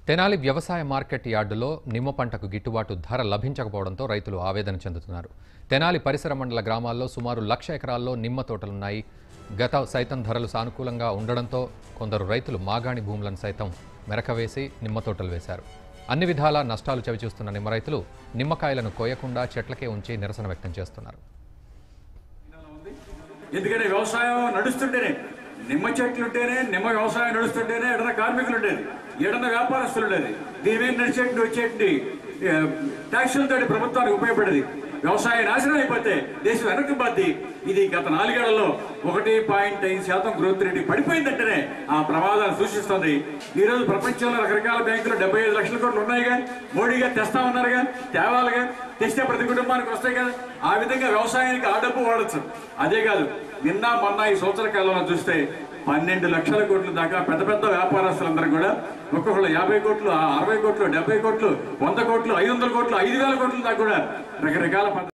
తెనాలి వ్యవసాయ మార్కెట్ యార్డులో నిమ్మ పంటకు గిట్టుబాటు ధర లభించకపోవడంతో రైతులు ఆవేదన చెందుతున్నారు తెనాలి పరిసర మండల గ్రామాల్లో సుమారు లక్ష ఎకరాల్లో నిమ్మ తోటలున్నాయి గత సైతం ధరలు సానుకూలంగా ఉండడంతో కొందరు రైతులు మాగాణి భూములను సైతం మెరకవేసి నిమ్మ తోటలు వేశారు అన్ని విధాలా నష్టాలు చవిచూస్తున్న నిమ్మ రైతులు నిమ్మకాయలను కోయకుండా చెట్లకే ఉంచి నిరసన వ్యక్తం చేస్తున్నారు ఎందుకంటే వ్యవసాయం నడుస్తుంటేనే నిమ్మ చెట్లు ఉంటేనే నిమ్మ వ్యవసాయం నడుస్తుంటేనే ఎడన కార్మికులు ఉండేది ఎడన వ్యాపారస్తులు ఉండేది దీని మీద నడిచేటి వచ్చేటి ట్యాక్సులతో ప్రభుత్వానికి ఉపయోగపడేది వ్యవసాయ నాశనం అయిపోతే దేశం వెనక్కి బద్ది ఇది గత నాలుగేళ్లలో ఒకటి పాయింట్ ఐదు శాతం గ్రోత్ రేట్ పడిపోయిందంటేనే ఆ ప్రమాదాన్ని సూచిస్తుంది ఈ రోజు ప్రపంచంలో రకరకాల బ్యాంకులు డెబ్బై ఐదు లక్షల కోట్లు ఉన్నాయిగా మోడీగా తెస్తా ఉన్నారుగా తేవాలిగా తెస్తే ప్రతి కుటుంబానికి వస్తాయి కదా ఆ విధంగా వ్యవసాయానికి ఆ డబ్బు వాడచ్చు అదే కాదు నిన్న మొన్న ఈ సంవత్సర కాలంలో చూస్తే పన్నెండు లక్షల కోట్ల దాకా పెద్ద పెద్ద వ్యాపారస్తులందరూ కూడా ఒక్కొక్కళ్ళు యాభై కోట్లు అరవై కోట్లు డెబ్బై కోట్లు వంద కోట్లు ఐదు వందల కోట్లు ఐదు వేల కోట్ల దాకా కూడా రకరకాల పద్ధ-